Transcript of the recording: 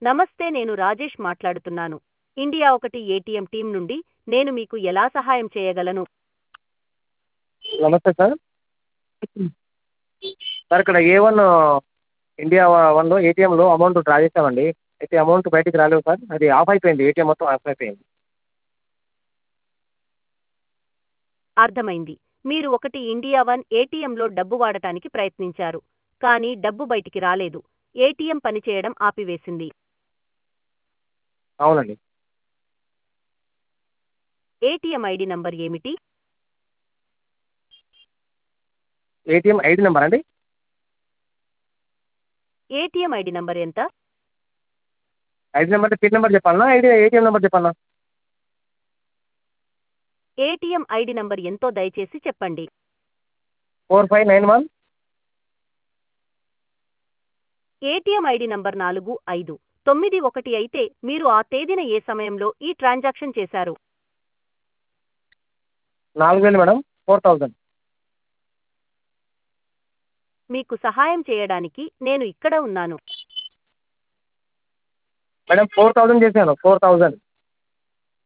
నమస్తే నేను రాజేష్ మాట్లాడుతున్నాను ఇండియా ఒకటి ఏటీఎం టీం నుండి నేను మీకు ఎలా సహాయం చేయగలను నమస్తే సార్ సార్ ఇక్కడ ఏ వన్ ఇండియా వన్లో ఏటీఎంలో అమౌంట్ డ్రా చేసామండి అయితే అమౌంట్ బయటికి రాలేదు సార్ అది ఆఫ్ అయిపోయింది ఏటీఎం మొత్తం ఆఫ్ అయిపోయింది అర్థమైంది మీరు ఒకటి ఇండియా వన్ ఏటీఎంలో డబ్బు వాడటానికి ప్రయత్నించారు కానీ డబ్బు బయటికి రాలేదు ఏటీఎం పనిచేయడం ఆపివేసింది అవునండి ఏటీఎం ఐడి నంబర్ ఏమిటి ఏటీఎం ఐడి నెంబర్ అండి ఏటీఎం ఐడి నంబర్ ఎంత ఐడి నెంబర్ అంటే పిన్ నెంబర్ చెప్పాలనా ఐడి ఏటీఎం నెంబర్ చెప్పాలనా ఏటీఎం ఐడి నంబర్ ఎంతో దయచేసి చెప్పండి four five nine one ATM ID number నాలుగు ఐదు తొమ్మిది ఒకటి అయితే మీరు ఆ తేదీన ఏ సమయంలో ఈ ట్రాన్సాక్షన్ చేశారు నాలుగు వేలు మేడం ఫోర్ థౌజండ్ మీకు సహాయం చేయడానికి నేను ఇక్కడ ఉన్నాను మేడం ఫోర్ థౌజండ్ చేశాను ఫోర్ థౌజండ్